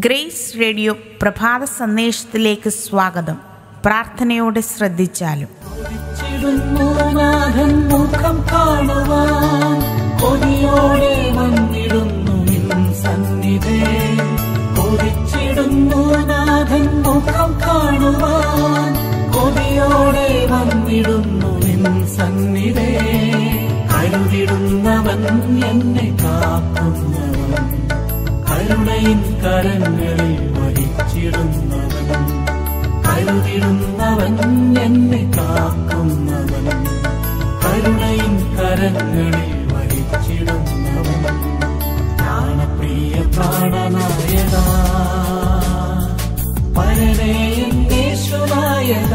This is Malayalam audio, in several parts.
ഗ്രേസ് റേഡിയോ പ്രഭാത സന്ദേശത്തിലേക്ക് സ്വാഗതം പ്രാർത്ഥനയോടെ ശ്രദ്ധിച്ചാലും കൊതിച്ചിടുന്നു നാഥൻ മുഖം കാണുവാൻ കൊതിയോടെ വന്നിടുന്നു നിൻ സന്നിധേ കൊതിച്ചിടുന്നു നാഥൻ മുഖം കാണുവാൻ കൊതിയോടെ വന്നിടുന്നു നിൻ സന്നിധേ കരുതിടുന്നവൻ എന്നെ കാക്കുന്നവൻ കരുണയിൻ കരങ്ങളിൽ വഹിച്ചിടുന്നവൻ കരുതിടുന്നവൻ എന്നെ കാക്കുന്നവൻ കരുണയിൻ കരങ്ങളിൽ വഹിച്ചിടുന്നവൻ പ്രാണപ്രിയ പ്രാണനായക പരനേയൻ യേശുനായക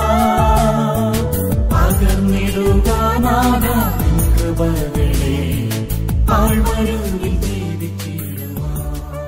പകർന്നിടുവാനാഥ നിൻ കൃപകളെ ആഴ്വരുവിൽ ജീവിച്ചിടുവാൻ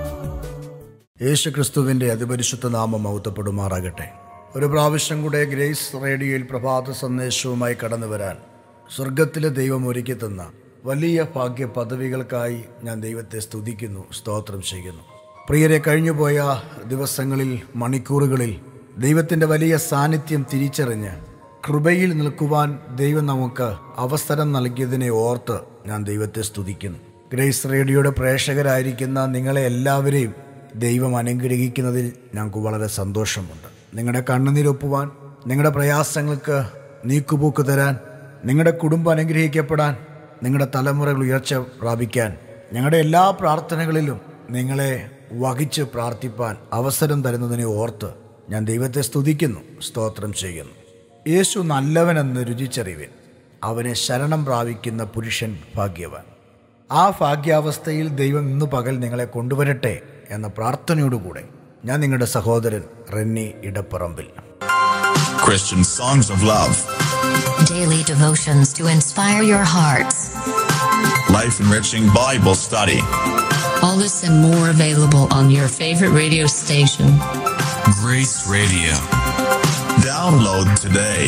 യേശുക്രിസ്തുവിൻ്റെ അതിപരിശുദ്ധ നാമം മൗത്തപ്പെടുമാറാകട്ടെ ഒരു പ്രാവശ്യം കൂടെ ഗ്രേസ് റേഡിയോയിൽ പ്രഭാത സന്ദേശവുമായി കടന്നു വരാൻ സ്വർഗത്തിലെ ദൈവം ഒരുക്കി തന്ന വലിയ ഭാഗ്യ പദവികൾക്കായി ഞാൻ ദൈവത്തെ സ്തുതിക്കുന്നു സ്തോത്രം ചെയ്യുന്നു പ്രിയരെ കഴിഞ്ഞുപോയ ദിവസങ്ങളിൽ മണിക്കൂറുകളിൽ ദൈവത്തിൻ്റെ വലിയ സാന്നിധ്യം തിരിച്ചറിഞ്ഞ് കൃപയിൽ നിൽക്കുവാൻ ദൈവം നമുക്ക് അവസരം നൽകിയതിനെ ഓർത്ത് ഞാൻ ദൈവത്തെ സ്തുതിക്കുന്നു ഗ്രേസ് റേഡിയോയുടെ പ്രേക്ഷകരായിരിക്കുന്ന നിങ്ങളെ എല്ലാവരെയും ദൈവം അനുഗ്രഹിക്കുന്നതിൽ ഞങ്ങൾക്ക് വളരെ സന്തോഷമുണ്ട് നിങ്ങളുടെ കണ്ണുനീരൊപ്പുവാൻ നിങ്ങളുടെ പ്രയാസങ്ങൾക്ക് നീക്കുപോക്ക് തരാൻ നിങ്ങളുടെ കുടുംബം അനുഗ്രഹിക്കപ്പെടാൻ നിങ്ങളുടെ തലമുറകൾ ഉയർച്ച പ്രാപിക്കാൻ ഞങ്ങളുടെ എല്ലാ പ്രാർത്ഥനകളിലും നിങ്ങളെ വഹിച്ച് പ്രാർത്ഥിപ്പാൻ അവസരം തരുന്നതിനെ ഓർത്ത് ഞാൻ ദൈവത്തെ സ്തുതിക്കുന്നു സ്തോത്രം ചെയ്യുന്നു യേശു നല്ലവനെന്ന് രുചിച്ചറിവിൻ അവനെ ശരണം പ്രാപിക്കുന്ന പുരുഷൻ ഭാഗ്യവാൻ ആ ഭാഗ്യാവസ്ഥയിൽ ദൈവം ഇന്ന് പകൽ നിങ്ങളെ കൊണ്ടുവരട്ടെ എന്ന പ്രാർത്ഥനയോടുകൂടെ ഞാൻ നിങ്ങളുടെ സഹോദരൻ Renny Edapparambil Christian songs of love, Daily devotions to inspire your hearts. life enriching Bible study, All this and more available on your favorite radio station. Grace Radio. Download today.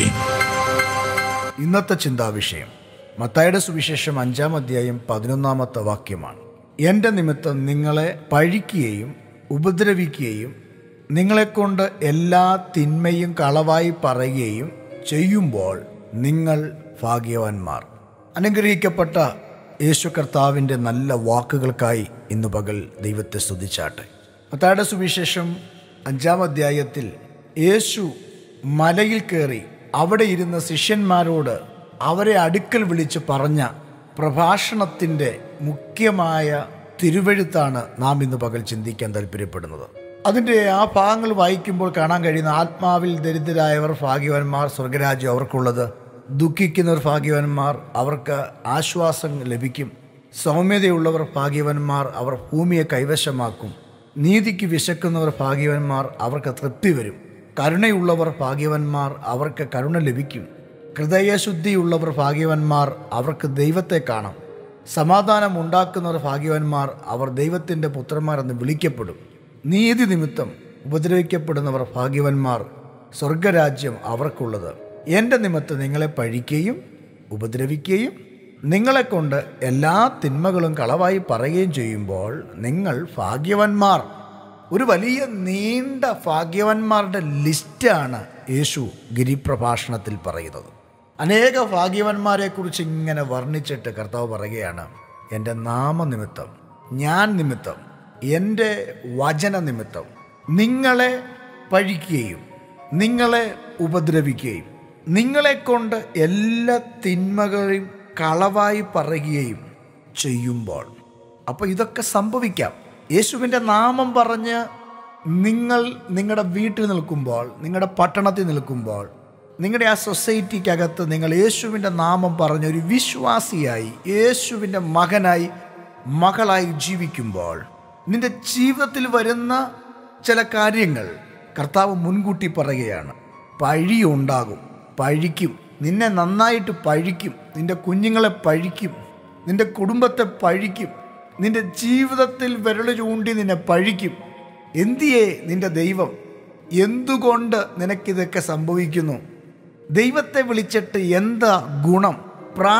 ഇന്നത്തെ ചിന്താവിഷയം മത്തായുടെ സുവിശേഷം അഞ്ചാം അധ്യായം പതിനൊന്നാമത്തെ വാക്യമാണ് എൻ്റെ നിമിത്തം നിങ്ങളെ പഴിക്കുകയും ഉപദ്രവിക്കുകയും നിങ്ങളെക്കൊണ്ട് എല്ലാ തിന്മയും കളവായി പറയുകയും ചെയ്യുമ്പോൾ നിങ്ങൾ ഭാഗ്യവാന്മാർ അനുഗ്രഹിക്കപ്പെട്ട യേശു കർത്താവിൻ്റെ നല്ല വാക്കുകൾക്കായി ഇന്ന് പകൽ ദൈവത്തെ സ്തുതിച്ചാട്ടെ മത്തായുടെ സുവിശേഷം അഞ്ചാം അധ്യായത്തിൽ യേശു മലയിൽ കയറി അവിടെ ഇരുന്ന ശിഷ്യന്മാരോട് അവരെ അടുക്കൽ വിളിച്ച് പറഞ്ഞ പ്രഭാഷണത്തിൻ്റെ മുഖ്യമായ തിരുവഴുത്താണ് നാം ഇന്ന് പകൽ ചിന്തിക്കാൻ താല്പര്യപ്പെടുന്നത് അതിൻ്റെ ആ ഭാഗങ്ങൾ വായിക്കുമ്പോൾ കാണാൻ കഴിയുന്ന ആത്മാവിൽ ദരിദ്രരായവർ ഭാഗ്യവാന്മാർ സ്വർഗരാജ്യം അവർക്കുള്ളത് ദുഃഖിക്കുന്നവർ ഭാഗ്യവാന്മാർ അവർക്ക് ആശ്വാസം ലഭിക്കും സൗമ്യതയുള്ളവർ ഭാഗ്യവാന്മാർ അവർ ഭൂമിയെ കൈവശമാക്കും നീതിക്ക് വിശക്കുന്നവർ ഭാഗ്യവാന്മാർ അവർക്ക് തൃപ്തി വരും കരുണയുള്ളവർ ഭാഗ്യവാന്മാർ അവർക്ക് കരുണ ലഭിക്കും ഹൃദയശുദ്ധിയുള്ളവർ ഭാഗ്യവാന്മാർ അവർക്ക് ദൈവത്തെ കാണാം സമാധാനം ഉണ്ടാക്കുന്നവർ ഭാഗ്യവാന്മാർ അവർ ദൈവത്തിൻ്റെ പുത്രന്മാരെന്ന് വിളിക്കപ്പെടും നീതി നിമിത്തം ഉപദ്രവിക്കപ്പെടുന്നവർ ഭാഗ്യവാന്മാർ സ്വർഗരാജ്യം അവർക്കുള്ളത് എൻ്റെ നിമിത്തം നിങ്ങളെ പഴിക്കുകയും ഉപദ്രവിക്കുകയും നിങ്ങളെക്കൊണ്ട് എല്ലാ തിന്മകളും കളവായി പറയുകയും ചെയ്യുമ്പോൾ നിങ്ങൾ ഭാഗ്യവാന്മാർ ഒരു വലിയ നീണ്ട ഭാഗ്യവാന്മാരുടെ ലിസ്റ്റാണ് യേശു ഗിരിപ്രഭാഷണത്തിൽ പറയുന്നത് അനേക ഭാഗ്യവാന്മാരെക്കുറിച്ച് ഇങ്ങനെ വർണ്ണിച്ചിട്ട് കർത്താവ് പറയുകയാണ് എൻ്റെ നാമനിമിത്തം ഞാൻ നിമിത്തം എൻ്റെ വചന നിമിത്തം നിങ്ങളെ പഴിക്കുകയും നിങ്ങളെ ഉപദ്രവിക്കുകയും നിങ്ങളെക്കൊണ്ട് എല്ലാ തിന്മകളെയും കളവായി പറയുകയും ചെയ്യുമ്പോൾ അപ്പോൾ ഇതൊക്കെ സംഭവിക്കാം യേശുവിൻ്റെ നാമം പറഞ്ഞ് നിങ്ങൾ നിങ്ങളുടെ വീട്ടിൽ നിൽക്കുമ്പോൾ നിങ്ങളുടെ പട്ടണത്തിൽ നിൽക്കുമ്പോൾ നിങ്ങളുടെ ആ സൊസൈറ്റിക്കകത്ത് നിങ്ങൾ യേശുവിൻ്റെ നാമം പറഞ്ഞ ഒരു വിശ്വാസിയായി യേശുവിൻ്റെ മകനായി മകളായി ജീവിക്കുമ്പോൾ നിന്റെ ജീവിതത്തിൽ വരുന്ന ചില കാര്യങ്ങൾ കർത്താവ് മുൻകൂട്ടി പറയുകയാണ് പഴി ഉണ്ടാകും പഴിക്കും നിന്നെ നന്നായിട്ട് പഴിക്കും നിന്റെ കുഞ്ഞുങ്ങളെ പഴിക്കും നിന്റെ കുടുംബത്തെ പഴിക്കും നിന്റെ ജീവിതത്തിൽ വിരൽ ചൂണ്ടി നിന്നെ പഴിക്കും എന്തിയേ നിന്റെ ദൈവം എന്തുകൊണ്ട് നിനക്കിതൊക്കെ സംഭവിക്കുന്നു ദൈവത്തെ വിളിച്ചിട്ട് എന്താ ഗുണം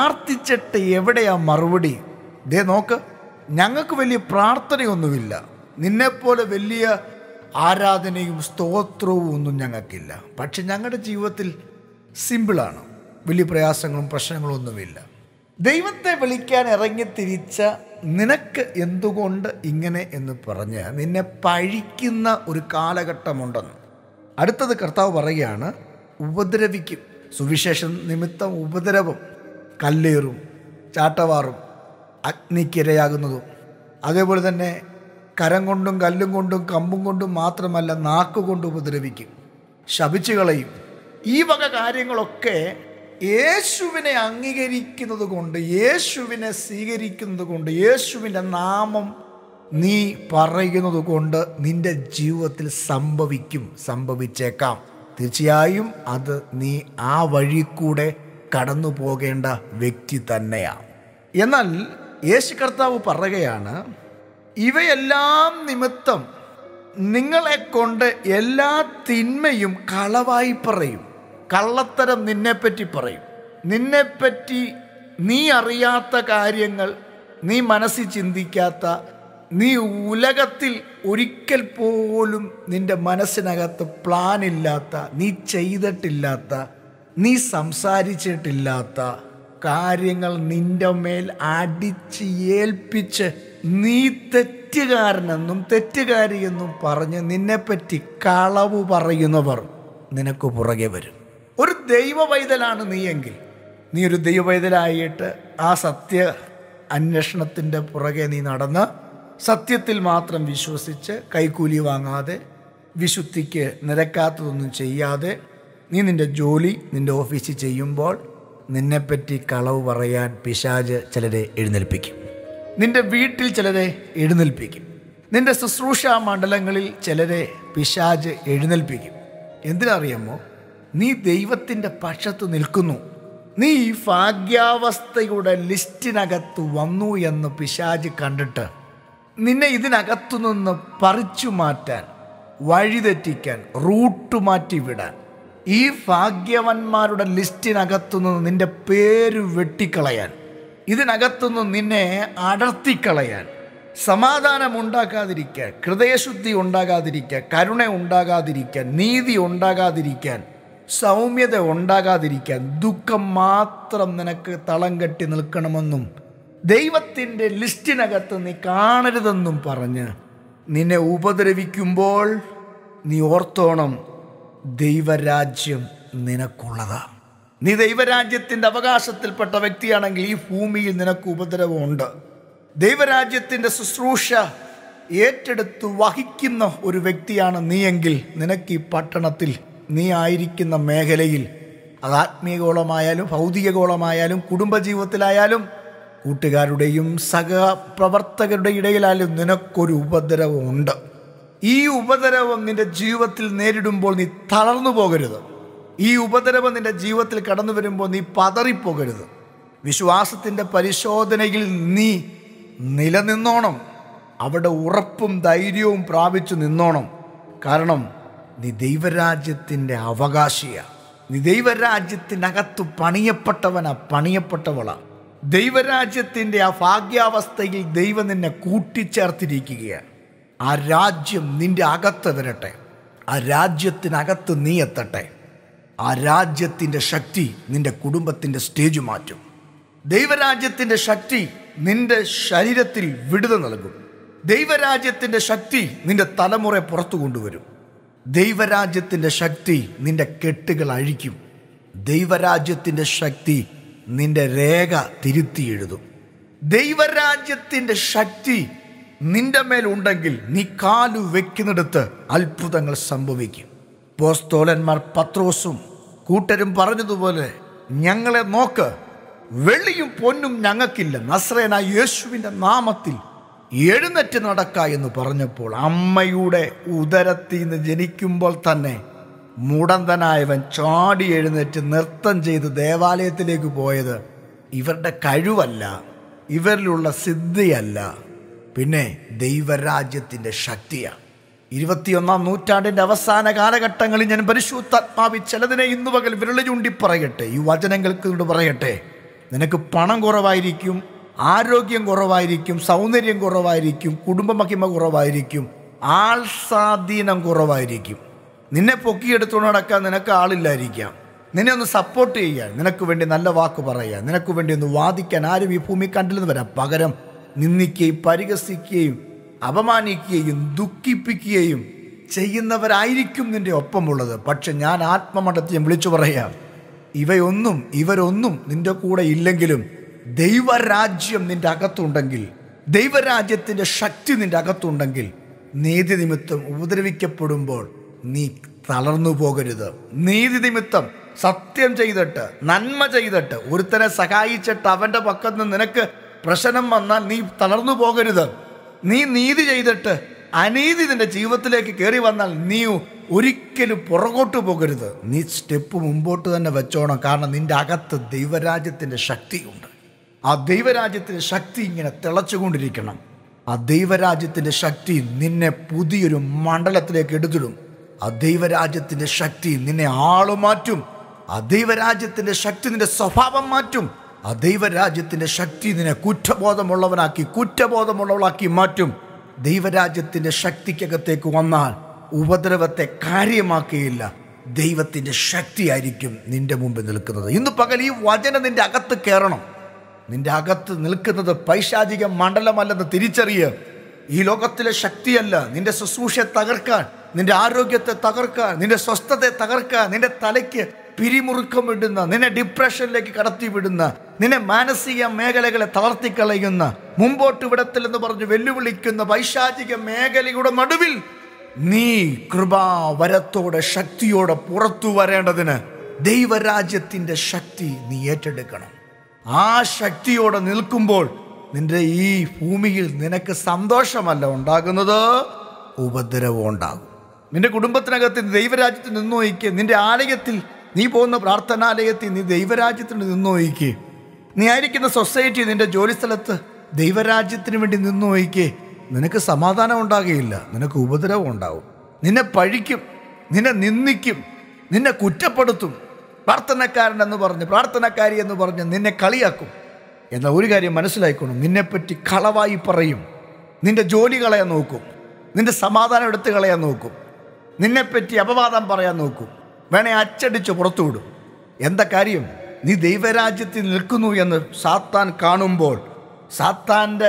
പ്രാർത്ഥിച്ചിട്ട് എവിടെയാ മറുപടി ദേ നോക്ക് ഞങ്ങൾക്ക് വലിയ പ്രാർത്ഥനയൊന്നുമില്ല നിന്നെപ്പോലെ വലിയ ആരാധനയും സ്തോത്രവും ഒന്നും ഞങ്ങൾക്കില്ല പക്ഷെ ഞങ്ങളുടെ ജീവിതത്തിൽ സിമ്പിളാണ് വലിയ പ്രയാസങ്ങളും പ്രശ്നങ്ങളും ഒന്നുമില്ല ദൈവത്തെ വിളിക്കാൻ ഇറങ്ങിത്തിരിച്ച നിനക്ക് എന്തുകൊണ്ട് ഇങ്ങനെ എന്ന് പറഞ്ഞ് നിന്നെ പഴിക്കുന്ന ഒരു കാലഘട്ടമുണ്ടെന്ന് അടുത്തത് കർത്താവ് പറയുകയാണ് ഉപദ്രവിക്കും സുവിശേഷം നിമിത്തം ഉപദ്രവം കല്ലേറും ചാട്ടവാറും അഗ്നിക്കിരയാകുന്നതും അതേപോലെ തന്നെ കരം കൊണ്ടും കല്ലും കൊണ്ടും കമ്പും കൊണ്ടും മാത്രമല്ല നാക്കുകൊണ്ട് ഉപദ്രവിക്കും ശപിച്ചു കളയും ഈ വക കാര്യങ്ങളൊക്കെ യേശുവിനെ അംഗീകരിക്കുന്നത് കൊണ്ട് യേശുവിനെ സ്വീകരിക്കുന്നത് കൊണ്ട് യേശുവിൻ്റെ നാമം നീ പറയുന്നത് കൊണ്ട് നിന്റെ ജീവിതത്തിൽ സംഭവിക്കും സംഭവിച്ചേക്കാം തീർച്ചയായും അത് നീ ആ വഴി കൂടെ കടന്നു പോകേണ്ട വ്യക്തി തന്നെയാണ് എന്നാൽ യേശു കർത്താവ് പറയുകയാണ് ഇവയെല്ലാം നിമിത്തം നിങ്ങളെ കൊണ്ട് എല്ലാ തിന്മയും കളവായി പറയും കള്ളത്തരം നിന്നെപ്പറ്റി പറയും നിന്നെപ്പറ്റി നീ അറിയാത്ത കാര്യങ്ങൾ നീ മനസ്സിൽ ചിന്തിക്കാത്ത നീ ഉലകത്തിൽ ഒരിക്കൽ പോലും നിന്റെ മനസ്സിനകത്ത് പ്ലാൻ ഇല്ലാത്ത നീ ചെയ്തിട്ടില്ലാത്ത നീ സംസാരിച്ചിട്ടില്ലാത്ത കാര്യങ്ങൾ നിന്റെ മേൽ അടിച്ച് ഏൽപ്പിച്ച് നീ തെറ്റുകാരനെന്നും തെറ്റുകാരിയെന്നും പറഞ്ഞ് നിന്നെപ്പറ്റി കളവ് പറയുന്നവർ നിനക്ക് പുറകെ വരും ഒരു ദൈവ പൈതലാണ് നീയെങ്കിൽ നീ ഒരു ദൈവ പൈതലായിട്ട് ആ സത്യ അന്വേഷണത്തിൻ്റെ പുറകെ നീ നടന്ന് സത്യത്തിൽ മാത്രം വിശ്വസിച്ച് കൈക്കൂലി വാങ്ങാതെ വിശുദ്ധിക്ക് നിരക്കാത്തതൊന്നും ചെയ്യാതെ നീ നിന്റെ ജോലി നിന്റെ ഓഫീസിൽ ചെയ്യുമ്പോൾ നിന്നെപ്പറ്റി കളവ് പറയാൻ പിശാജ് ചിലരെ എഴുന്നേൽപ്പിക്കും നിന്റെ വീട്ടിൽ ചിലരെ എഴുന്നേൽപ്പിക്കും നിന്റെ ശുശ്രൂഷ മണ്ഡലങ്ങളിൽ ചിലരെ പിശാജ് എഴുന്നേൽപ്പിക്കും എന്തിനറിയാമോ നീ ദൈവത്തിൻ്റെ പക്ഷത്ത് നിൽക്കുന്നു നീ ഈ ഭാഗ്യാവസ്ഥയുടെ ലിസ്റ്റിനകത്ത് വന്നു എന്ന് പിശാജ് കണ്ടിട്ട് നിന്നെ ഇതിനകത്തു നിന്ന് പറിച്ചു മാറ്റാൻ വഴിതെറ്റിക്കാൻ റൂട്ട് മാറ്റി വിടാൻ ഈ ഭാഗ്യവന്മാരുടെ ലിസ്റ്റിനകത്തുനിന്ന് നിന്റെ പേര് വെട്ടിക്കളയാൻ ഇതിനകത്തുനിന്ന് നിന്നെ അടർത്തിക്കളയാൻ സമാധാനം ഉണ്ടാകാതിരിക്കാൻ ഹൃദയശുദ്ധി ഉണ്ടാകാതിരിക്കാൻ കരുണ ഉണ്ടാകാതിരിക്കാൻ നീതി ഉണ്ടാകാതിരിക്കാൻ സൗമ്യത ഉണ്ടാകാതിരിക്കാൻ ദുഃഖം മാത്രം നിനക്ക് തളം കെട്ടി നിൽക്കണമെന്നും ദൈവത്തിൻ്റെ ലിസ്റ്റിനകത്ത് നീ കാണരുതെന്നും പറഞ്ഞ് നിന്നെ ഉപദ്രവിക്കുമ്പോൾ നീ ഓർത്തോണം ദൈവരാജ്യം നിനക്കുള്ളതാ നീ ദൈവരാജ്യത്തിൻ്റെ അവകാശത്തിൽപ്പെട്ട വ്യക്തിയാണെങ്കിൽ ഈ ഭൂമിയിൽ നിനക്ക് ഉപദ്രവമുണ്ട് ദൈവരാജ്യത്തിൻ്റെ ശുശ്രൂഷ ഏറ്റെടുത്ത് വഹിക്കുന്ന ഒരു വ്യക്തിയാണ് നീയെങ്കിൽ നിനക്ക് ഈ പട്ടണത്തിൽ നീ ആയിരിക്കുന്ന മേഖലയിൽ അത് ആത്മീയഗോളമായാലും ഭൗതികഗോളമായാലും കുടുംബജീവിതത്തിലായാലും കൂട്ടുകാരുടെയും സഹപ്രവർത്തകരുടെ ഇടയിലായാലും നിനക്കൊരു ഉപദ്രവമുണ്ട് ഈ ഉപദ്രവം നിന്റെ ജീവിതത്തിൽ നേരിടുമ്പോൾ നീ തളർന്നു പോകരുത് ഈ ഉപദ്രവം നിന്റെ ജീവിതത്തിൽ കടന്നു വരുമ്പോൾ നീ പതറിപ്പോകരുത് വിശ്വാസത്തിൻ്റെ പരിശോധനയിൽ നീ നിലനിന്നോണം അവിടെ ഉറപ്പും ധൈര്യവും പ്രാപിച്ചു നിന്നോണം കാരണം നീ ദൈവരാജ്യത്തിൻ്റെ അവകാശിയാണ് നീ ദൈവരാജ്യത്തിനകത്ത് പണിയപ്പെട്ടവനാ പണിയപ്പെട്ടവളാ ദൈവരാജ്യത്തിൻ്റെ ആ ഭാഗ്യാവസ്ഥയിൽ ദൈവം നിന്നെ കൂട്ടിച്ചേർത്തിരിക്കുകയാണ് ആ രാജ്യം നിന്റെ അകത്ത് വരട്ടെ ആ രാജ്യത്തിനകത്ത് നീ എത്തട്ടെ ആ രാജ്യത്തിൻ്റെ ശക്തി നിന്റെ കുടുംബത്തിൻ്റെ സ്റ്റേജ് മാറ്റും ദൈവരാജ്യത്തിൻ്റെ ശക്തി നിന്റെ ശരീരത്തിൽ വിടുതൽ നൽകും ദൈവരാജ്യത്തിൻ്റെ ശക്തി നിന്റെ തലമുറ പുറത്തു കൊണ്ടുവരും ദൈവരാജ്യത്തിൻ്റെ ശക്തി നിന്റെ കെട്ടുകൾ അഴിക്കും ദൈവരാജ്യത്തിൻ്റെ ശക്തി നിന്റെ രേഖ തിരുത്തി എഴുതും ദൈവരാജ്യത്തിൻ്റെ ശക്തി നിന്റെ മേലുണ്ടെങ്കിൽ നീ കാലു വെക്കുന്നിടത്ത് അത്ഭുതങ്ങൾ സംഭവിക്കും പോസ്തോലന്മാർ പത്രോസും കൂട്ടരും പറഞ്ഞതുപോലെ ഞങ്ങളെ നോക്ക് വെള്ളിയും പൊന്നും ഞങ്ങൾക്കില്ല നസ്രേന യേശുവിൻ്റെ നാമത്തിൽ എഴുന്നേറ്റ് നടക്ക എന്ന് പറഞ്ഞപ്പോൾ അമ്മയുടെ ഉദരത്തിൽ നിന്ന് ജനിക്കുമ്പോൾ തന്നെ മുടന്തനായവൻ ചാടി എഴുന്നേറ്റ് നൃത്തം ചെയ്ത് ദേവാലയത്തിലേക്ക് പോയത് ഇവരുടെ കഴിവല്ല ഇവരിലുള്ള സിദ്ധിയല്ല പിന്നെ ദൈവരാജ്യത്തിൻ്റെ ശക്തിയാണ് ഇരുപത്തിയൊന്നാം നൂറ്റാണ്ടിൻ്റെ അവസാന കാലഘട്ടങ്ങളിൽ ഞാൻ പരിശുദ്ധാത്മാവി ചിലതിനെ ഇന്നു പകൽ വിരളി ചൂണ്ടി പറയട്ടെ ഈ വചനങ്ങൾക്ക് കൊണ്ട് പറയട്ടെ നിനക്ക് പണം കുറവായിരിക്കും ആരോഗ്യം കുറവായിരിക്കും സൗന്ദര്യം കുറവായിരിക്കും കുടുംബമഹിമ കുറവായിരിക്കും ആൾ സ്വാധീനം കുറവായിരിക്കും നിന്നെ പൊക്കിയെടുത്തുകൊണ്ട് നടക്കാൻ നിനക്ക് ആളില്ലായിരിക്കാം നിന്നെ ഒന്ന് സപ്പോർട്ട് ചെയ്യാൻ നിനക്ക് വേണ്ടി നല്ല വാക്ക് പറയാൻ നിനക്ക് വേണ്ടി ഒന്ന് വാദിക്കാൻ ആരും ഈ ഭൂമി കണ്ടില്ലെന്ന് വരാം പകരം നിന്ദിക്കുകയും പരിഹസിക്കുകയും അപമാനിക്കുകയും ദുഃഖിപ്പിക്കുകയും ചെയ്യുന്നവരായിരിക്കും നിന്റെ ഒപ്പമുള്ളത് പക്ഷെ ഞാൻ ആത്മമണ്ഡലത്തിൽ വിളിച്ചു പറയാം ഇവയൊന്നും ഇവരൊന്നും നിന്റെ കൂടെ ഇല്ലെങ്കിലും ദൈവരാജ്യം നിന്റെ അകത്തുണ്ടെങ്കിൽ ദൈവരാജ്യത്തിൻ്റെ ശക്തി നിന്റെ അകത്തുണ്ടെങ്കിൽ നീതി നിമിത്തം ഉപദ്രവിക്കപ്പെടുമ്പോൾ നീ തളർന്നു പോകരുത് നീതി നിമിത്തം സത്യം ചെയ്തിട്ട് നന്മ ചെയ്തിട്ട് ഒരുത്തനെ സഹായിച്ചിട്ട് അവൻ്റെ പക്കത്ത് നിന്ന് നിനക്ക് പ്രശ്നം വന്നാൽ നീ തളർന്നു പോകരുത് നീ നീതി ചെയ്തിട്ട് അനീതി നിന്റെ ജീവിതത്തിലേക്ക് കയറി വന്നാൽ നീ ഒരിക്കലും പുറകോട്ട് പോകരുത് നീ സ്റ്റെപ്പ് മുമ്പോട്ട് തന്നെ വെച്ചോണം കാരണം നിന്റെ അകത്ത് ദൈവരാജ്യത്തിൻ്റെ ശക്തിയുണ്ട് ആ ദൈവരാജ്യത്തിൻ്റെ ശക്തി ഇങ്ങനെ തിളച്ചുകൊണ്ടിരിക്കണം ആ ദൈവരാജ്യത്തിൻ്റെ ശക്തി നിന്നെ പുതിയൊരു മണ്ഡലത്തിലേക്ക് എടുത്തിടും ആ ദൈവരാജ്യത്തിൻ്റെ ശക്തി നിന്നെ ആളുമാറ്റും ആ ദൈവരാജ്യത്തിൻ്റെ ശക്തി നിന്റെ സ്വഭാവം മാറ്റും ആ ദൈവരാജ്യത്തിൻ്റെ ശക്തി നിന്നെ കുറ്റബോധമുള്ളവനാക്കി കുറ്റബോധമുള്ളവളാക്കി മാറ്റും ദൈവരാജ്യത്തിൻ്റെ ശക്തിക്കകത്തേക്ക് വന്നാൽ ഉപദ്രവത്തെ കാര്യമാക്കുകയില്ല ദൈവത്തിൻ്റെ ശക്തിയായിരിക്കും നിന്റെ മുമ്പിൽ നിൽക്കുന്നത് ഇന്ന് പകൽ ഈ വചനം നിന്റെ അകത്ത് കയറണം നിന്റെ അകത്ത് നിൽക്കുന്നത് പൈശാചിക മണ്ഡലമല്ലെന്ന് തിരിച്ചറിയുക ഈ ലോകത്തിലെ ശക്തിയല്ല നിന്റെ ശുശ്രൂഷയെ തകർക്കാൻ നിന്റെ ആരോഗ്യത്തെ തകർക്കാൻ നിന്റെ സ്വസ്ഥതയെ തകർക്കാൻ നിന്റെ തലയ്ക്ക് പിരിമുറുക്കം വിടുന്ന നിന്നെ ഡിപ്രഷനിലേക്ക് കടത്തി വിടുന്ന നിന്നെ മാനസിക മേഖലകളെ തളർത്തിക്കളയുന്ന മുമ്പോട്ട് വിടത്തില്ലെന്ന് പറഞ്ഞ് വെല്ലുവിളിക്കുന്ന പൈശാചിക മേഖലയുടെ നടുവിൽ നീ കൃപാവരത്തോടെ ശക്തിയോടെ പുറത്തു വരേണ്ടതിന് ദൈവരാജ്യത്തിൻ്റെ ശക്തി നീ ഏറ്റെടുക്കണം ആ ശക്തിയോടെ നിൽക്കുമ്പോൾ നിന്റെ ഈ ഭൂമിയിൽ നിനക്ക് സന്തോഷമല്ല ഉണ്ടാകുന്നത് ഉപദ്രവം ഉണ്ടാകും നിന്റെ കുടുംബത്തിനകത്ത് നീ ദൈവരാജ്യത്തിൽ നിന്ന് നോയിക്കുക നിന്റെ ആലയത്തിൽ നീ പോകുന്ന പ്രാർത്ഥനാലയത്തിൽ നീ ദൈവരാജ്യത്തിൽ നിന്ന് നോയിക്കുക നീ ആയിരിക്കുന്ന സൊസൈറ്റി നിന്റെ ജോലിസ്ഥലത്ത് ദൈവരാജ്യത്തിന് വേണ്ടി നിന്ന് നോയിക്കേ നിനക്ക് സമാധാനം ഉണ്ടാകുകയില്ല നിനക്ക് ഉപദ്രവം ഉണ്ടാവും നിന്നെ പഴിക്കും നിന്നെ നിന്ദിക്കും നിന്നെ കുറ്റപ്പെടുത്തും പ്രാർത്ഥനക്കാരൻ എന്ന് പറഞ്ഞ് പ്രാർത്ഥനക്കാരി എന്ന് പറഞ്ഞ് നിന്നെ കളിയാക്കും എന്നാൽ ഒരു കാര്യം മനസ്സിലായിക്കോണം നിന്നെപ്പറ്റി കളവായി പറയും നിന്റെ ജോലി കളയാൻ നോക്കും നിന്റെ സമാധാനം എടുത്ത് കളയാൻ നോക്കും നിന്നെപ്പറ്റി അപവാദം പറയാൻ നോക്കും വേണേ അച്ചടിച്ച് പുറത്തുവിടും എന്താ കാര്യം നീ ദൈവരാജ്യത്തിൽ നിൽക്കുന്നു എന്ന് സാത്താൻ കാണുമ്പോൾ സാത്താൻ്റെ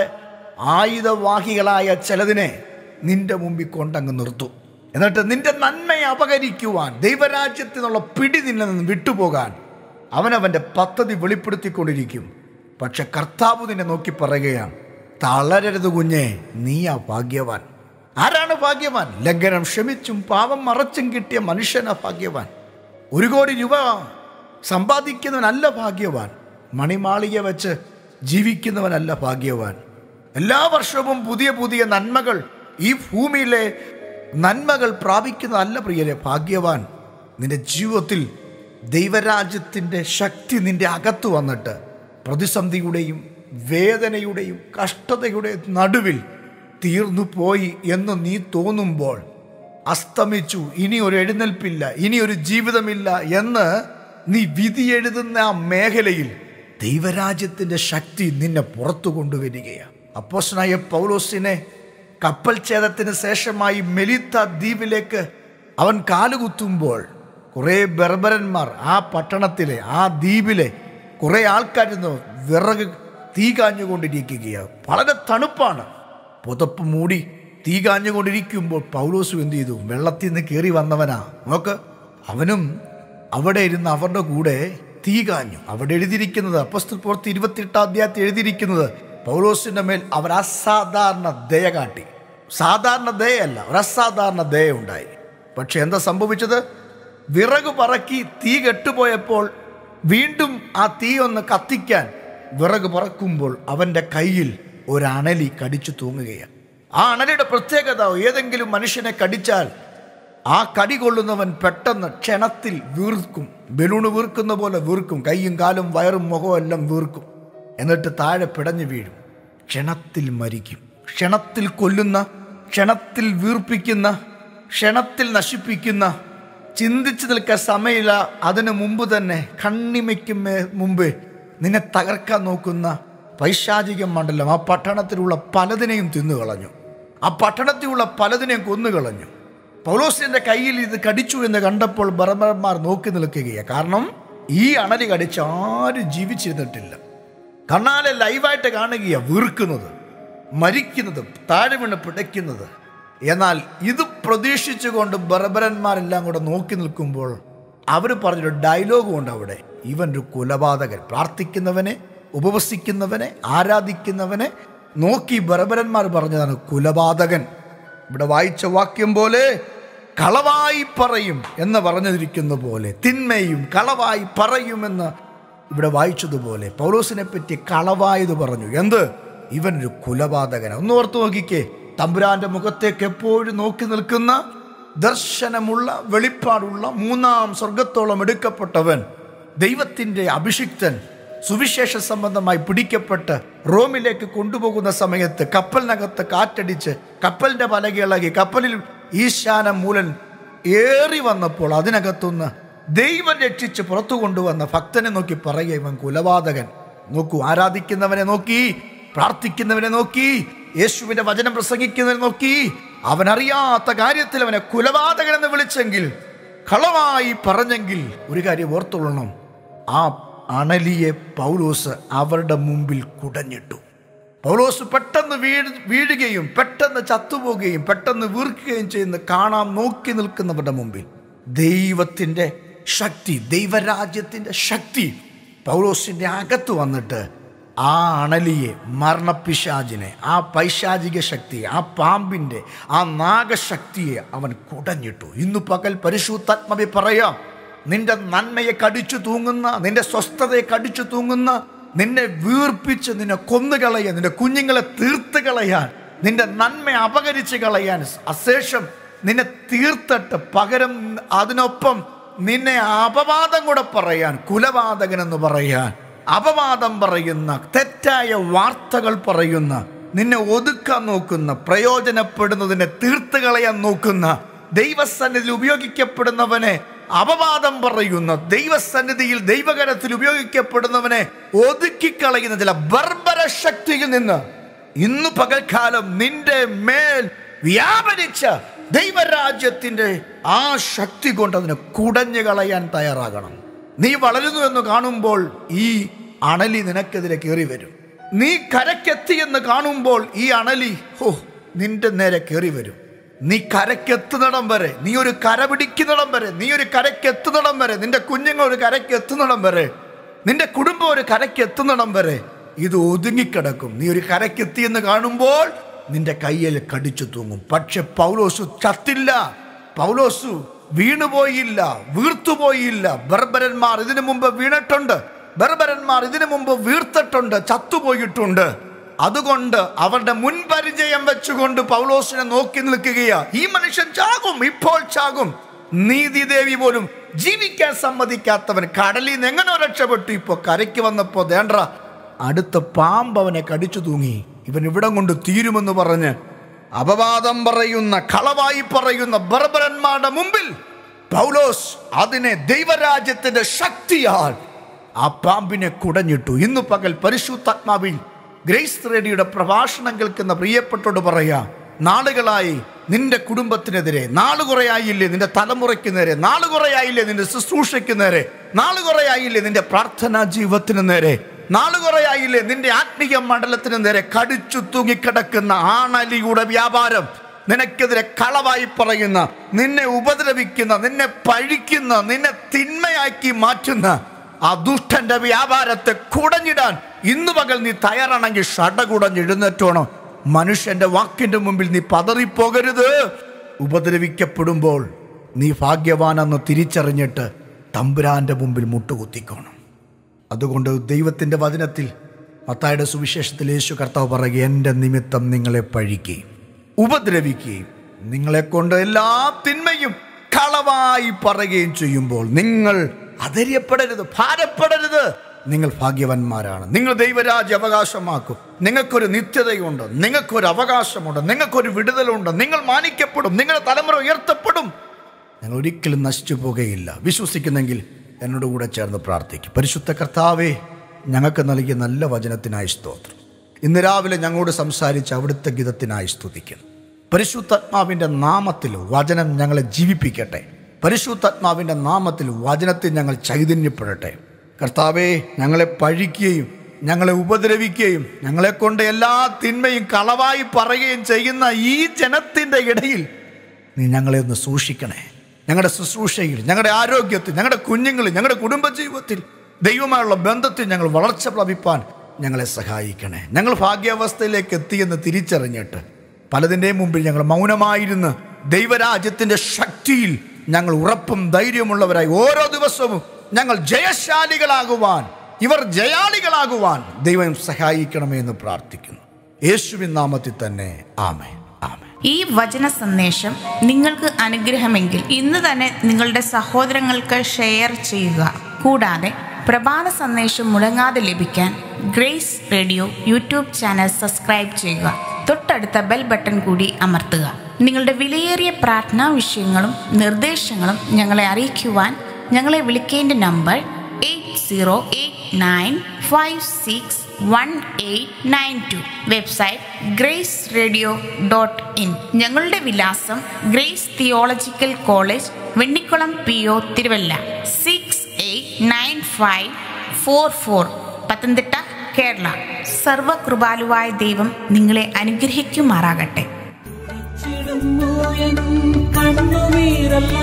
ആയുധവാഹികളായ ചിലതിനെ നിന്റെ മുമ്പിൽ കൊണ്ടങ്ങ് നിർത്തും എന്നിട്ട് നിന്റെ നന്മയെ അപകരിക്കുവാൻ ദൈവരാജ്യത്തിൽ നിന്നുള്ള പിടി നിന്നിൽ നിന്ന് വിട്ടുപോകാൻ അവനവൻ്റെ പദ്ധതി വെളിപ്പെടുത്തിക്കൊണ്ടിരിക്കും പക്ഷെ കർത്താവ് നിന്നെ നോക്കി പറയുകയാണ് തളരരുത് കുഞ്ഞെ നീയാ ഭാഗ്യവാൻ ആരാണ് ഭാഗ്യവാൻ ലംഘനം ക്ഷമിച്ചും പാപം മറച്ചും കിട്ടിയ മനുഷ്യനാ ഭാഗ്യവാൻ ഒരു കോടി രൂപ സമ്പാദിക്കുന്നവനല്ല ഭാഗ്യവാൻ മണിമാളിക വെച്ച് ജീവിക്കുന്നവനല്ല ഭാഗ്യവാൻ എല്ലാ വർഷവും പുതിയ പുതിയ നന്മകൾ ഈ ഭൂമിയിലെ നന്മകൾ പ്രാപിക്കുന്നതല്ല പ്രിയരെ ഭാഗ്യവാൻ നിന്റെ ജീവിതത്തിൽ ദൈവരാജ്യത്തിൻ്റെ ശക്തി നിന്റെ അകത്ത് വന്നിട്ട് പ്രതിസന്ധിയുടെയും വേദനയുടെയും കഷ്ടതയുടെയും നടുവിൽ തീർന്നു പോയി എന്ന് നീ തോന്നുമ്പോൾ അസ്തമിച്ചു ഇനി ഒരു എഴുന്നേൽപ്പില്ല ഇനി ഒരു ജീവിതമില്ല എന്ന് നീ വിധി എഴുതുന്ന ആ മേഖലയിൽ ദൈവരാജ്യത്തിൻ്റെ ശക്തി നിന്നെ പുറത്തു കൊണ്ടുവരികയാണ് അപ്പോസ്നായ പൗലോസിനെ കപ്പൽ ഛേദത്തിന് ശേഷമായി മെലിത്ത ദ്വീപിലേക്ക് അവൻ കാലുകുത്തുമ്പോൾ കുറേ ബർബരന്മാർ ആ പട്ടണത്തിലെ ആ ദ്വീപിലെ കുറേ ആൾക്കാരുന്നു വിറക് തീ കാഞ്ഞുകൊണ്ടിരിക്കുകയാണ് വളരെ തണുപ്പാണ് പുതപ്പ് മൂടി തീ കാഞ്ഞുകൊണ്ടിരിക്കുമ്പോൾ പൗലോസ് എന്ത് ചെയ്തു വെള്ളത്തിൽ നിന്ന് കയറി വന്നവനാ നോക്ക് അവനും അവിടെ ഇരുന്ന് അവരുടെ കൂടെ തീ കാഞ്ഞു അവിടെ എഴുതിയിരിക്കുന്നത് അപ്പസ്തൽ പുറത്ത് ഇരുപത്തിയെട്ടാം അധ്യായത്തിൽ എഴുതിയിരിക്കുന്നത് പൗലോസിന്റെ മേൽ അവർ അസാധാരണ ദയ കാട്ടി സാധാരണ ദയയല്ല ഒരു അസാധാരണ ദയ ഉണ്ടായി പക്ഷെ എന്താ സംഭവിച്ചത് വിറക് പറക്കി തീ കെട്ടുപോയപ്പോൾ വീണ്ടും ആ തീ ഒന്ന് കത്തിക്കാൻ വിറക് പറക്കുമ്പോൾ അവൻ്റെ കയ്യിൽ ഒരു അണലി കടിച്ചു തൂങ്ങുകയാണ് ആ അണലിയുടെ പ്രത്യേകത ഏതെങ്കിലും മനുഷ്യനെ കടിച്ചാൽ ആ കടി കൊള്ളുന്നവൻ പെട്ടെന്ന് ക്ഷണത്തിൽ വീർക്കും ബലൂണ് വീർക്കുന്ന പോലെ വീർക്കും കൈയും കാലും വയറും മുഖവും എല്ലാം വീർക്കും എന്നിട്ട് താഴെ പിടഞ്ഞു വീഴും ക്ഷണത്തിൽ മരിക്കും ക്ഷണത്തിൽ കൊല്ലുന്ന ക്ഷണത്തിൽ വീർപ്പിക്കുന്ന ക്ഷണത്തിൽ നശിപ്പിക്കുന്ന ചിന്തിച്ചു നിൽക്കാൻ സമയമില്ല അതിനു മുമ്പ് തന്നെ കണ്ണിമയ്ക്കും മേ- മുമ്പ് നിന്നെ തകർക്കാൻ നോക്കുന്ന പൈശാചിക മണ്ഡലം ആ പട്ടണത്തിലുള്ള പലതിനെയും തിന്നുകളഞ്ഞു ആ പട്ടണത്തിലുള്ള പലതിനെയും കൊന്നുകളഞ്ഞു പൗലോസിന്റെ കയ്യിൽ ഇത് കടിച്ചു എന്ന് കണ്ടപ്പോൾ ബർബർമാർ നോക്കി നിൽക്കുകയാണ് കാരണം ഈ അണലി കടിച്ച് ആരും ജീവിച്ചിരുന്നിട്ടില്ല കണ്ണാലെ ലൈവായിട്ട് കാണുകയാണ് വീർക്കുന്നത് മരിക്കുന്നത് താഴെ വീണ് പിടയ്ക്കുന്നത് എന്നാൽ ഇത് പ്രതീക്ഷിച്ചുകൊണ്ട് ബർബരന്മാരെല്ലാം കൂടെ നോക്കി നിൽക്കുമ്പോൾ അവർ പറഞ്ഞൊരു ഡയലോഗും ഉണ്ട് അവിടെ ഇവൻ ഒരു കുലപാതകൻ പ്രാർത്ഥിക്കുന്നവനെ ഉപവസിക്കുന്നവനെ ആരാധിക്കുന്നവനെ നോക്കി ബർബരന്മാർ പറഞ്ഞതാണ് കുലപാതകൻ ഇവിടെ വായിച്ച വാക്യം പോലെ കളവായി പറയും എന്ന് പറഞ്ഞിരിക്കുന്ന പോലെ തിന്മയും കളവായി പറയുമെന്ന് ഇവിടെ വായിച്ചതുപോലെ പൗലോസിനെ പറ്റി കളവായത് പറഞ്ഞു എന്ത് ഇവനൊരു കുലപാതകന ഒന്ന് ഓർത്ത് നോക്കിക്കേ തമ്പുരാന്റെ മുഖത്തേക്ക് എപ്പോഴും നോക്കി നിൽക്കുന്ന ദർശനമുള്ള വെളിപ്പാടുള്ള മൂന്നാം സ്വർഗത്തോളം എടുക്കപ്പെട്ടവൻ ദൈവത്തിൻ്റെ അഭിഷിക്തൻ സുവിശേഷ സംബന്ധമായി പിടിക്കപ്പെട്ട് റോമിലേക്ക് കൊണ്ടുപോകുന്ന സമയത്ത് കപ്പലിനകത്ത് കാറ്റടിച്ച് കപ്പലിന്റെ പലകിളകി കപ്പലിൽ ഈശാന മൂലൻ ഏറി വന്നപ്പോൾ അതിനകത്തുനിന്ന് ദൈവം രക്ഷിച്ച് പുറത്തു കൊണ്ടുവന്ന ഭക്തനെ നോക്കി പറയുക ഇവൻ കുലപാതകൻ നോക്കൂ ആരാധിക്കുന്നവനെ നോക്കി പ്രാർത്ഥിക്കുന്നവനെ നോക്കി യേശുവിന്റെ വചനം പ്രസംഗിക്കുന്നവനെ നോക്കി അവൻ അറിയാത്ത കാര്യത്തിൽ അവനെ കുലപാതകൻ എന്ന് വിളിച്ചെങ്കിൽ കളവായി പറഞ്ഞെങ്കിൽ ഒരു കാര്യം ഓർത്തുകൊള്ളണം ആ അണലിയെ പൗലോസ് അവരുടെ മുമ്പിൽ കുടഞ്ഞിട്ടു പൗലോസ് പെട്ടെന്ന് വീഴ് വീഴുകയും പെട്ടെന്ന് ചത്തുപോകുകയും പെട്ടെന്ന് വീർക്കുകയും ചെയ്യുന്ന കാണാൻ നോക്കി നിൽക്കുന്നവരുടെ മുമ്പിൽ ദൈവത്തിൻ്റെ ശക്തി ദൈവരാജ്യത്തിൻ്റെ ശക്തി പൗലോസിൻ്റെ അകത്ത് വന്നിട്ട് ആ അണലിയെ മരണപ്പിശാചിനെ ആ പൈശാചിക ശക്തിയെ ആ പാമ്പിൻ്റെ ആ നാഗശക്തിയെ അവൻ കുടഞ്ഞിട്ടു ഇന്നു പകൽ പരിശുദ്ധാത്മവി പറയാം നിന്റെ നന്മയെ കടിച്ചു തൂങ്ങുന്ന നിന്റെ സ്വസ്ഥതയെ കടിച്ചു തൂങ്ങുന്ന നിന്നെ വീർപ്പിച്ച് നിന്നെ കൊന്നുകളയാൻ നിന്റെ കുഞ്ഞുങ്ങളെ തീർത്ത് കളയാൻ നിന്റെ നന്മ അപകരിച്ച് കളയാൻ അശേഷം നിന്നെ തീർത്തിട്ട് പകരം അതിനൊപ്പം നിന്നെ അപവാദം കൂടെ പറയാൻ കുലപാതകൻ എന്ന് പറയാൻ അപവാദം പറയുന്ന തെറ്റായ വാർത്തകൾ പറയുന്ന നിന്നെ ഒതുക്കാൻ നോക്കുന്ന പ്രയോജനപ്പെടുന്നതിനെ തീർത്ത് കളയാൻ നോക്കുന്ന ദൈവസന്നിധിയിൽ ഉപയോഗിക്കപ്പെടുന്നവനെ അപവാദം പറയുന്ന ദൈവസന്നിധിയിൽ ദൈവകരത്തിൽ ഉപയോഗിക്കപ്പെടുന്നവനെ ഒതുക്കിക്കളയുന്ന ചില ബർബര ശക്തിയിൽ നിന്ന് ഇന്ന് പകൽക്കാലം നിന്റെ മേൽ വ്യാപരിച്ച ദൈവരാജ്യത്തിന്റെ ആ ശക്തി കൊണ്ട് അതിനെ കുടഞ്ഞു കളയാൻ തയ്യാറാകണം നീ വളരുന്നു എന്ന് കാണുമ്പോൾ ഈ അണലി നിനക്കെതിരെ കയറി വരും നീ കരക്കെത്തി എന്ന് കാണുമ്പോൾ ഈ അണലി ഹോ നിന്റെ നേരെ കയറി വരും നീ കരക്കെത്തുന്നിടം വരെ നീ ഒരു കര പിടിക്കുന്നിടം വരെ നീ ഒരു കരക്കെത്തുന്നിടം വരെ നിന്റെ കുഞ്ഞുങ്ങൾ ഒരു കരയ്ക്ക് എത്തുന്നിടം വരെ നിന്റെ കുടുംബം ഒരു കരയ്ക്ക് എത്തുന്നിടം വരെ ഇത് ഒതുങ്ങിക്കിടക്കും നീ ഒരു കരയ്ക്കെത്തി എന്ന് കാണുമ്പോൾ നിന്റെ കയ്യിൽ കടിച്ചു തൂങ്ങും പക്ഷെ പൗലോസു ചത്തില്ല പൗലോസു വീണുപോയില്ല വീർത്തുപോയില്ല ബർബരന്മാർ ഇതിനു മുമ്പ് വീണിട്ടുണ്ട് ബർബരന്മാർ ഇതിനു മുമ്പ് വീർത്തിട്ടുണ്ട് ചത്തുപോയിട്ടുണ്ട് അതുകൊണ്ട് അവരുടെ മുൻപരിചയം വെച്ചുകൊണ്ട് പൗലോസിനെ നോക്കി നിൽക്കുകയാ ഈ മനുഷ്യൻ ചാകും ഇപ്പോൾ ചാകും നീതിദേവി പോലും ജീവിക്കാൻ സമ്മതിക്കാത്തവൻ കടലിൽ നിന്ന് എങ്ങനെ രക്ഷപ്പെട്ടു ഇപ്പോ കരയ്ക്ക് വന്നപ്പോ ദേണ്ട അടുത്ത പാമ്പ് അവനെ കടിച്ചു തൂങ്ങി ഇവൻ ഇവിടം കൊണ്ട് തീരുമെന്ന് പറഞ്ഞ് അപവാദം പറയുന്ന കളവായി പറയുന്ന ബർബരന്മാരുടെ മുമ്പിൽ പൗലോസ് അതിനെ ദൈവരാജ്യത്തിന്റെ ശക്തിയാൽ ആ പാമ്പിനെ കുടഞ്ഞിട്ടു ഇന്ന് പകൽ പരിശുദ്ധാത്മാവിൽ ഗ്രേസ് റേഡിയുടെ പ്രഭാഷണം കേൾക്കുന്ന പ്രിയപ്പെട്ടോട് പറയാ നാളുകളായി നിന്റെ കുടുംബത്തിനെതിരെ നാളുകുറയായില്ലേ നിന്റെ തലമുറയ്ക്ക് നേരെ നാളുകുറയായില്ലേ നിന്റെ ശുശ്രൂഷയ്ക്ക് നേരെ നാളുകുറയായില്ലേ നിന്റെ പ്രാർത്ഥനാ ജീവിതത്തിന് നേരെ നാളുകുറയായില്ലേ നിന്റെ ആത്മീയ മണ്ഡലത്തിന് നേരെ കടിച്ചു തൂങ്ങിക്കിടക്കുന്ന ആണലിയുടെ വ്യാപാരം നിനക്കെതിരെ കളവായി പറയുന്ന നിന്നെ ഉപദ്രവിക്കുന്ന നിന്നെ പഴിക്കുന്ന നിന്നെ തിന്മയാക്കി മാറ്റുന്ന ആ ദുഷ്ടന്റെ വ്യാപാരത്തെ കുടഞ്ഞിടാൻ ഇന്നു പകൽ നീ തയ്യാറാണെങ്കിൽ ഷടകുടഞ്ഞ് എഴുന്നേറ്റോണം മനുഷ്യന്റെ വാക്കിന്റെ മുമ്പിൽ നീ പതറിപ്പോകരുത് ഉപദ്രവിക്കപ്പെടുമ്പോൾ നീ ഭാഗ്യവാനെന്ന് തിരിച്ചറിഞ്ഞിട്ട് തമ്പുരാന്റെ മുമ്പിൽ മുട്ടുകുത്തിക്കോണം അതുകൊണ്ട് ദൈവത്തിൻ്റെ വചനത്തിൽ മത്തായുടെ സുവിശേഷത്തിൽ യേശു കർത്താവ് പറയുക എൻ്റെ നിമിത്തം നിങ്ങളെ പഴിക്കുകയും ഉപദ്രവിക്കുകയും നിങ്ങളെ കൊണ്ട് എല്ലാ തിന്മയും കളവായി പറയുകയും ചെയ്യുമ്പോൾ നിങ്ങൾ അധൈര്യപ്പെടരുത് ഭാരപ്പെടരുത് നിങ്ങൾ ഭാഗ്യവന്മാരാണ് നിങ്ങൾ ദൈവരാജ്യ അവകാശമാക്കും നിങ്ങൾക്കൊരു നിത്യതയുണ്ട് നിങ്ങൾക്കൊരു അവകാശമുണ്ട് നിങ്ങൾക്കൊരു വിടുതലുണ്ട് നിങ്ങൾ മാനിക്കപ്പെടും നിങ്ങളുടെ തലമുറ ഉയർത്തപ്പെടും നിങ്ങൾ ഒരിക്കലും നശിച്ചു പോകുകയില്ല വിശ്വസിക്കുന്നെങ്കിൽ എന്നോട് കൂടെ ചേർന്ന് പ്രാർത്ഥിക്കും പരിശുദ്ധ കർത്താവേ ഞങ്ങൾക്ക് നൽകിയ നല്ല വചനത്തിനായി സ്തോത്രം ഇന്ന് രാവിലെ ഞങ്ങളോട് സംസാരിച്ച അവിടുത്തെ ഗീതത്തിനായി സ്തുതിക്കുന്നു പരിശുദ്ധാത്മാവിൻ്റെ നാമത്തിൽ വചനം ഞങ്ങളെ ജീവിപ്പിക്കട്ടെ പരിശുദ്ധാത്മാവിൻ്റെ നാമത്തിൽ വചനത്തിൽ ഞങ്ങൾ ചൈതന്യപ്പെടട്ടെ കർത്താവെ ഞങ്ങളെ പഴിക്കുകയും ഞങ്ങളെ ഉപദ്രവിക്കുകയും ഞങ്ങളെ കൊണ്ട് എല്ലാ തിന്മയും കളവായി പറയുകയും ചെയ്യുന്ന ഈ ജനത്തിൻ്റെ ഇടയിൽ നീ ഞങ്ങളെ ഒന്ന് സൂക്ഷിക്കണേ ഞങ്ങളുടെ ശുശ്രൂഷയിൽ ഞങ്ങളുടെ ആരോഗ്യത്തിൽ ഞങ്ങളുടെ കുഞ്ഞുങ്ങളിൽ ഞങ്ങളുടെ കുടുംബജീവിതത്തിൽ ദൈവമായുള്ള ബന്ധത്തിൽ ഞങ്ങൾ വളർച്ച പ്രാപിപ്പാൻ ഞങ്ങളെ സഹായിക്കണേ ഞങ്ങൾ ഭാഗ്യാവസ്ഥയിലേക്ക് എത്തിയെന്ന് തിരിച്ചറിഞ്ഞിട്ട് പലതിൻ്റെയും മുമ്പിൽ ഞങ്ങൾ മൗനമായിരുന്ന് ദൈവരാജ്യത്തിൻ്റെ ശക്തിയിൽ ഞങ്ങൾ ഉറപ്പും ധൈര്യമുള്ളവരായി ഓരോ ദിവസവും ഞങ്ങൾ ജയശാലികളാകുവാൻ ഇവർ ജയാളികളാകുവാൻ ദൈവം സഹായിക്കണമേ എന്ന് പ്രാർത്ഥിക്കുന്നു യേശുവിൻ നാമത്തിൽ തന്നെ ആമേ ആമേ ഈ വചന സന്ദേശം നിങ്ങൾക്ക് അനുഗ്രഹമെങ്കിൽ ഇന്ന് തന്നെ നിങ്ങളുടെ സഹോദരങ്ങൾക്ക് ഷെയർ ചെയ്യുക കൂടാതെ പ്രഭാത സന്ദേശം മുടങ്ങാതെ ലഭിക്കാൻ Grace radio YouTube channel subscribe ചെയ്യുക തൊട്ടടുത്ത ബെൽ ബട്ടൺ കൂടി അമർത്തുക നിങ്ങളുടെ വിലയേറിയ പ്രാർത്ഥനാ വിഷയങ്ങളും നിർദ്ദേശങ്ങളും ഞങ്ങളെ അറിയിക്കുവാൻ ഞങ്ങളെ വിളിക്കേണ്ട number eight zero eight nine five six one eight nine two website Grace radio dot in ഞങ്ങളുടെ വിലാസം Grace theological college Vennikulam P O Thiruvalla six eight nine five four four Pathanamthitta Kerala സർവകൃപാലുവായ ദൈവം നിങ്ങളെ അനുഗ്രഹിക്കുമാറാകട്ടെ ചിടുന്നു എൻ കണ്ണുനീരല്ല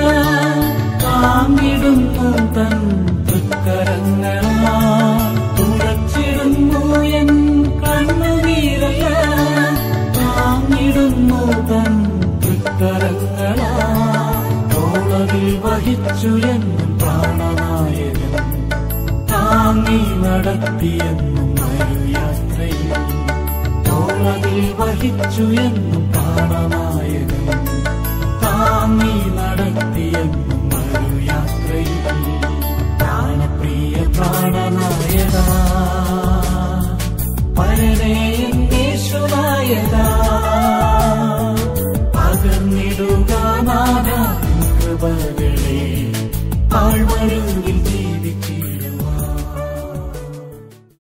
താങ്ങിടുന്നു തൻ തൃക്കരങ്ങളാ തുറച്ചിടുന്നു എൻ കണ്ണുനീരല്ല താങ്ങിടുന്നു തൻ തൃക്കരങ്ങളാ തോളവിൽ വഹിച്ചു എന്നും പ്രാണനായകൻ താങ്ങി നടത്തിയെന്നും യാത്രയിൽ തോളതിൽ വഹിച്ചു എന്നും പ്രാണനായകൻ താങ്ങി നടത്തിയെന്നും ഒരു യാത്രയിൽ പ്രാണപ്രിയ പ്രാണനായക പരനേ യേശുനായക പകർന്നിടുക നാദ കൃപകൾ